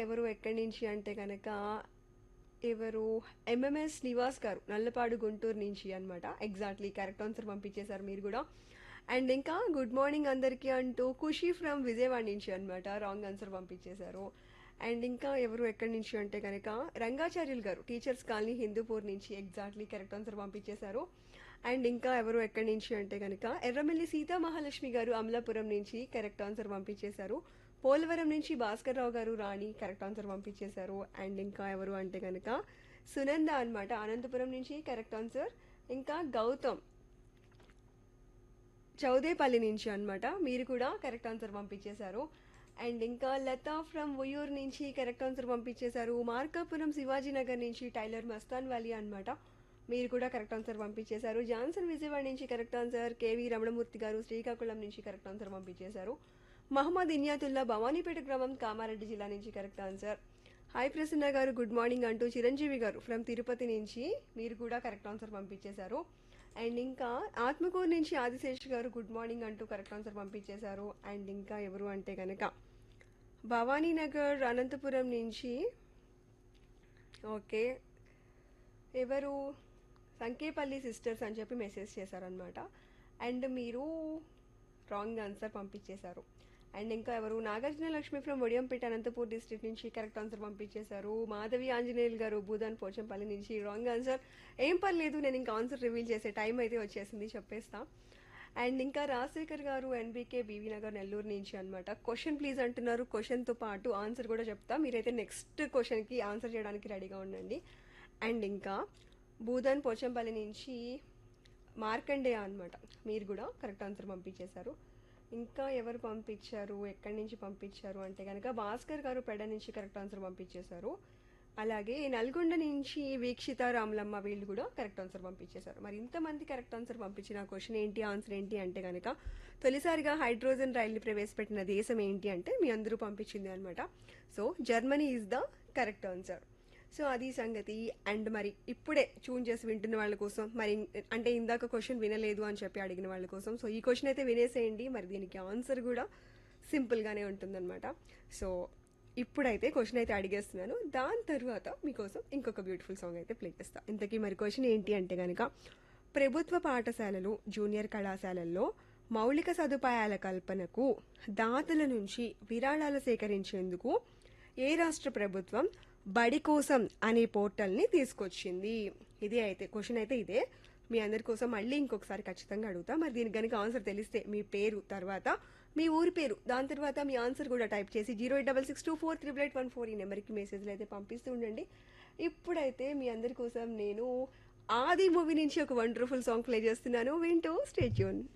ఎవరు ఎక్కడి నుంచి అంటే కనుక ఎవరు ఎంఎంఎస్ నివాస్ గారు నల్లపాడు గుంటూరు నుంచి అనమాట ఎగ్జాక్ట్లీ కరెక్ట్ ఆన్సర్ పంపించేశారు మీరు కూడా అండ్ ఇంకా గుడ్ మార్నింగ్ అందరికీ అంటూ ఖుషి ఫ్రమ్ విజయవాడ నుంచి అనమాట రాంగ్ ఆన్సర్ పంపించేశారు అండ్ ఇంకా ఎవరు ఎక్కడి నుంచి అంటే కనుక రంగాచార్యులు గారు టీచర్స్ కాలనీ హిందూపూర్ నుంచి ఎగ్జాక్ట్లీ కరెక్ట్ ఆన్సర్ పంపించేశారు అండ్ ఇంకా ఎవరు ఎక్కడి నుంచి అంటే కనుక ఎర్రమల్లి సీతా మహాలక్ష్మి గారు అమలాపురం నుంచి కరెక్ట్ ఆన్సర్ పంపించేశారు పోలవరం నుంచి భాస్కర్ రావు గారు రాణి కరెక్ట్ ఆన్సర్ పంపించేశారు అండ్ ఇంకా ఎవరు అంటే కనుక సునంద అన్నమాట అనంతపురం నుంచి కరెక్ట్ ఆన్సర్ ఇంకా గౌతమ్ చౌదేపల్లి నుంచి అన్నమాట మీరు కూడా కరెక్ట్ ఆన్సర్ పంపించేశారు అండ్ ఇంకా లతా ఫ్రమ్ ఉయూర్ నుంచి కరెక్ట్ ఆన్సర్ పంపించేశారు మార్కాపురం శివాజీనగర్ నుంచి టైలర్ మస్తాన్ వ్యాలీ అన్నమాట మీరు కూడా కరెక్ట్ ఆన్సర్ పంపించేశారు జాన్సన్ విజయవాడ నుంచి కరెక్ట్ ఆన్సర్ కేవీ రమణమూర్తి గారు శ్రీకాకుళం నుంచి కరెక్ట్ ఆన్సర్ పంపించేశారు మహమ్మద్ ఇన్యాతుల్లా భవానీపేట గ్రామం కామారెడ్డి జిల్లా నుంచి కరెక్ట్ ఆన్సర్ హాయ్ ప్రసన్న గారు గుడ్ మార్నింగ్ అంటూ చిరంజీవి గారు ఫ్రమ్ తిరుపతి నుంచి మీరు కూడా కరెక్ట్ ఆన్సర్ పంపించేశారు అండ్ ఇంకా ఆత్మకూరు నుంచి ఆదిశేష్ గారు గుడ్ మార్నింగ్ అంటూ కరెక్ట్ ఆన్సర్ పంపించేశారు అండ్ ఇంకా ఎవరు అంటే కనుక భవానీనగర్ అనంతపురం నుంచి ఓకే ఎవరు సంకేపల్లి సిస్టర్స్ అని చెప్పి మెసేజ్ చేశారనమాట అండ్ మీరు రాంగ్ ఆన్సర్ పంపించేశారు అండ్ ఇంకా ఎవరు నాగార్జున లక్ష్మి ఫ్రమ్ ఒడియంపేట అనంతపూర్ డిస్ట్రిక్ట్ నుంచి కరెక్ట్ ఆన్సర్ పంపించేశారు మాధవి ఆంజనేయులు గారు భూదాన్ పోచంపల్లి నుంచి రాంగ్ ఆన్సర్ ఏం పర్లేదు నేను ఇంకా ఆన్సర్ రివీల్ చేసే టైం అయితే వచ్చేసింది చెప్పేస్తా అండ్ ఇంకా రాజశేఖర్ గారు ఎన్బీకే బీవీ నగర్ నెల్లూరు నుంచి అనమాట క్వశ్చన్ ప్లీజ్ అంటున్నారు క్వశ్చన్తో పాటు ఆన్సర్ కూడా చెప్తా మీరైతే నెక్స్ట్ క్వశ్చన్కి ఆన్సర్ చేయడానికి రెడీగా ఉండండి అండ్ ఇంకా భూదాన్ పోచంపల్లి నుంచి మార్కండేయ అనమాట మీరు కూడా కరెక్ట్ ఆన్సర్ పంపించేశారు ఇంకా ఎవరు పంపించారు ఎక్కడి నుంచి పంపించారు అంటే కనుక భాస్కర్ గారు పెడ నుంచి కరెక్ట్ ఆన్సర్ పంపించేశారు అలాగే నల్గొండ నుంచి వీక్షిత రాములమ్మ వీళ్ళు కూడా కరెక్ట్ ఆన్సర్ పంపించేశారు మరి ఇంతమంది కరెక్ట్ ఆన్సర్ పంపించిన క్వశ్చన్ ఏంటి ఆన్సర్ ఏంటి అంటే కనుక తొలిసారిగా హైడ్రోజన్ రైల్ని ప్రవేశపెట్టిన దేశం ఏంటి అంటే మీ అందరూ పంపించింది అనమాట so Germany is the correct answer so అది సంగతి అండ్ మరి ఇప్పుడే చూన్ చేసి వింటున్న వాళ్ళ కోసం మరి అంటే ఇందాక క్వశ్చన్ వినలేదు అని చెప్పి అడిగిన వాళ్ళ కోసం సో ఈ క్వశ్చన్ అయితే వినేసేయండి మరి దీనికి ఆన్సర్ కూడా సింపుల్గానే ఉంటుందన్నమాట సో ఇప్పుడైతే క్వశ్చన్ అయితే అడిగేస్తున్నాను దాని తర్వాత మీకోసం ఇంకొక బ్యూటిఫుల్ సాంగ్ అయితే ప్లే చేస్తా ఇంతకీ మరి క్వశ్చన్ ఏంటి అంటే కనుక ప్రభుత్వ పాఠశాలలు జూనియర్ కళాశాలల్లో మౌలిక సదుపాయాల కల్పనకు దాతల నుంచి విరాళాలు సేకరించేందుకు ఏ రాష్ట్ర ప్రభుత్వం బడి కోసం అనే పోర్టల్ని తీసుకొచ్చింది ఇదే అయితే క్వశ్చన్ అయితే ఇదే మీ అందరి కోసం మళ్ళీ ఇంకొకసారి ఖచ్చితంగా అడుగుతా మరి దీనికి కనుక ఆన్సర్ తెలిస్తే మీ పేరు తర్వాత మీ ఊరి పేరు దాని తర్వాత మీ ఆన్సర్ కూడా టైప్ చేసి zero eight double six two four triple eight one four ఈ నెంబర్కి మెసేజ్లు అయితే పంపిస్తూ ఉండండి ఇప్పుడైతే మీ అందరి కోసం నేను ఆది మూవీ నుంచి ఒక వండర్ఫుల్ సాంగ్ ప్లే చేస్తున్నాను వింటూ స్టేట్యూన్